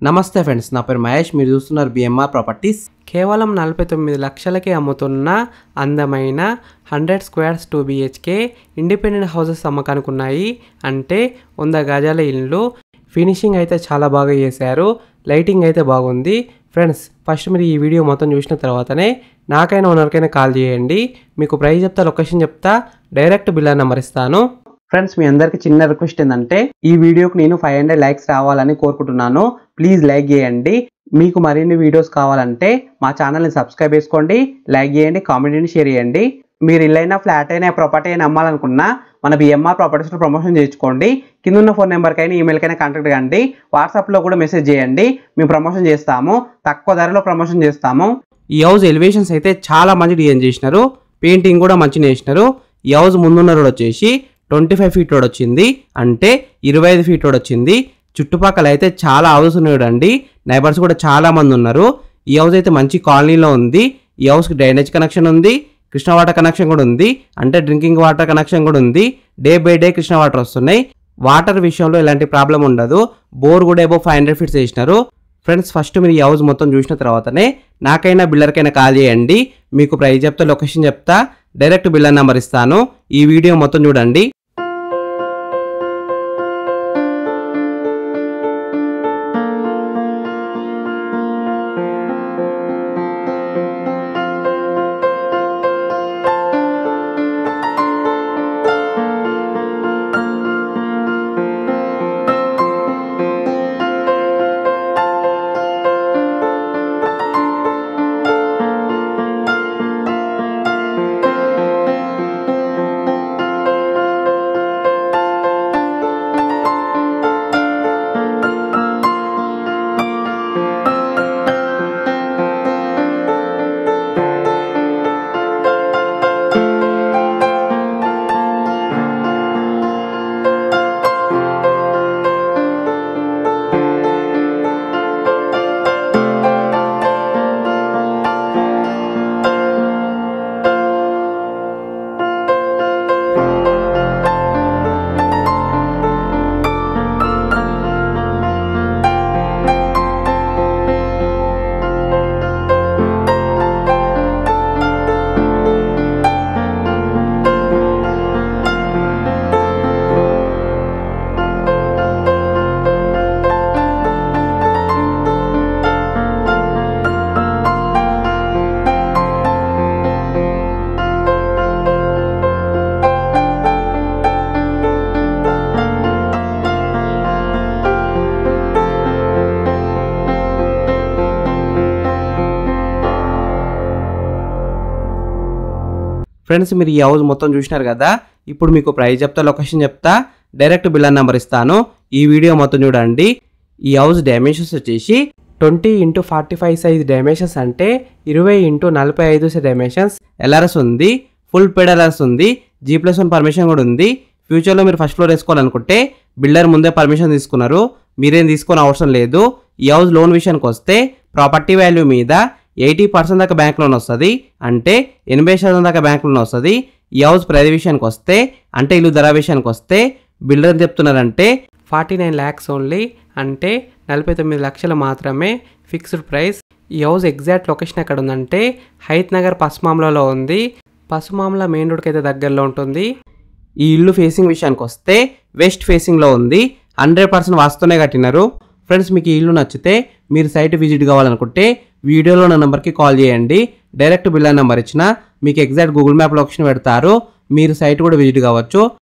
నమస్తే ఫ్రెండ్స్ నా పేరు మహేష్ మీరు చూస్తున్నారు బిఎంఆర్ ప్రాపర్టీస్ కేవలం నలభై తొమ్మిది లక్షలకే అమ్ముతున్న అందమైన hundred squares two BHK independent houses అమ్మకానికి ఉన్నాయి అంటే వంద గజాల ఇల్లు ఫినిషింగ్ అయితే చాలా బాగా చేశారు లైటింగ్ అయితే బాగుంది ఫ్రెండ్స్ ఫస్ట్ మీరు ఈ వీడియో మొత్తం చూసిన తర్వాతనే నాకైనా ఓనర్కైనా కాల్ చేయండి మీకు ప్రైస్ చెప్తా లొకేషన్ చెప్తా డైరెక్ట్ బిల్లా నెంబర్ ఇస్తాను ఫ్రెండ్స్ మీ అందరికి చిన్న రిక్వెస్ట్ ఏంటంటే ఈ వీడియోకి నేను ఫైవ్ హండ్రెడ్ లైక్స్ రావాలని కోరుకుంటున్నాను ప్లీజ్ లైక్ చేయండి మీకు మరిన్ని వీడియోస్ కావాలంటే మా ఛానల్ని సబ్స్క్రైబ్ చేసుకోండి లైక్ చేయండి కామెంట్ని షేర్ చేయండి మీరు ఇల్లైనా ఫ్లాట్ అయినా ప్రాపర్టీ అయినా అమ్మాలనుకున్నా మన బిఎంఆర్ ప్రాపర్టీస్లో ప్రమోషన్ చేయించుకోండి కింద ఉన్న ఫోన్ నెంబర్కైనా ఈమెయిల్కైనా కాంటాక్ట్ కండి వాట్సాప్లో కూడా మెసేజ్ చేయండి మేము ప్రమోషన్ చేస్తాము తక్కువ ధరలో ప్రమోషన్ చేస్తాము ఈ హౌస్ ఎలివేషన్స్ అయితే చాలా మంచి డిజైన్ చేసినారు పెయింటింగ్ కూడా మంచిగా చేసినారు ఈ హౌస్ ముందున్న రోడ్ వచ్చేసి ట్వంటీ ఫైవ్ ఫీట్ రోడ్ వచ్చింది అంటే ఇరవై ఐదు ఫీట్ రోడ్ వచ్చింది చుట్టుపక్కల అయితే చాలా హౌస్ ఉన్నాయి అండి నైబర్స్ కూడా చాలా మంది ఉన్నారు ఈ హౌస్ అయితే మంచి కాలనీలో ఉంది ఈ హౌస్కి డ్రైనేజ్ కనెక్షన్ ఉంది కృష్ణ వాటర్ కనెక్షన్ కూడా ఉంది అంటే డ్రింకింగ్ వాటర్ కనెక్షన్ కూడా ఉంది day by day Krishna water వస్తున్నాయి వాటర్ విషయంలో ఎలాంటి ప్రాబ్లం ఉండదు బోర్ కూడా ఏబో ఫైవ్ హండ్రెడ్ ఫీట్స్ వేసినారు ఫ్రెండ్స్ ఫస్ట్ మీరు ఈ హౌస్ మొత్తం చూసిన తర్వాతనే నాకైనా బిల్లర్కైనా కాల్ చేయండి మీకు ప్రైస్ చెప్తా లొకేషన్ చెప్తా డైరెక్ట్ బిల్లర్ నెంబర్ ఇస్తాను ఈ వీడియో మొత్తం చూడండి ఫ్రెండ్స్ మీరు ఈ హౌస్ మొత్తం చూసినారు కదా ఇప్పుడు మీకు ప్రైస్ చెప్తా లొకేషన్ చెప్తా డైరెక్ట్ బిల్లర్ నెంబర్ ఇస్తాను ఈ వీడియో మొత్తం చూడండి ఈ హౌస్ డైమెన్షన్స్ వచ్చేసి twenty into forty five size dimensions అంటే ఇరవై ఇంటూ నలభై ఐదు డైమెన్షన్స్ ఎల్ఆర్ఎస్ ఉంది ఫుల్ పెడ్ ఎల్ఆర్ఎస్ ఉంది జీ ప్లస్ వన్ పర్మిషన్ కూడా ఉంది ఫ్యూచర్లో మీరు ఫస్ట్ ఫ్లోర్ వేసుకోవాలనుకుంటే బిల్డర్ ముందే పర్మిషన్ తీసుకున్నారు మీరేం తీసుకొని అవసరం లేదు ఈ హౌస్ లోన్ విషయానికి వస్తే ప్రాపర్టీ వాల్యూ మీద ఎయిటీ పర్సెంట్ దాకా బ్యాంక్ లోన్ వస్తుంది అంటే ఎనభై శాతం దాకా బ్యాంక్ లోన్ వస్తుంది ఈ హౌస్ ప్రైజ్ విషయానికి వస్తే అంటే ఇల్లు ధర విషయానికి వస్తే బిల్డర్ చెప్తున్నారంటే ఫార్టీ నైన్ ల్యాక్స్ ఓన్లీ అంటే నలభై తొమ్మిది లక్షలు మాత్రమే ఫిక్స్డ్ ప్రైస్ ఈ హౌస్ ఎగ్జాక్ట్ లొకేషన్ ఎక్కడ ఉందంటే హైత్ నగర్ పసుమామ్లలో ఉంది పసుమామ్ల మెయిన్ రోడ్కి అయితే దగ్గరలో ఉంటుంది ఈ ఇల్లు ఫేసింగ్ విషయానికి వస్తే వెస్ట్ ఫేసింగ్లో ఉంది హండ్రెడ్ పర్సెంట్ వాస్తవనే కట్టినారు ఫ్రెండ్స్ మీకు ఈ ఇల్లు నచ్చితే మీరు సైట్ విజిట్ కావాలనుకుంటే వీడియోలో నా నెంబర్కి కాల్ చేయండి డైరెక్ట్ బిల్లా నెంబర్ ఇచ్చిన మీకు ఎగ్జాక్ట్ గూగుల్ మ్యాప్ లొకేషన్ పెడతారు మీరు సైట్ కూడా విజిట్ కావచ్చు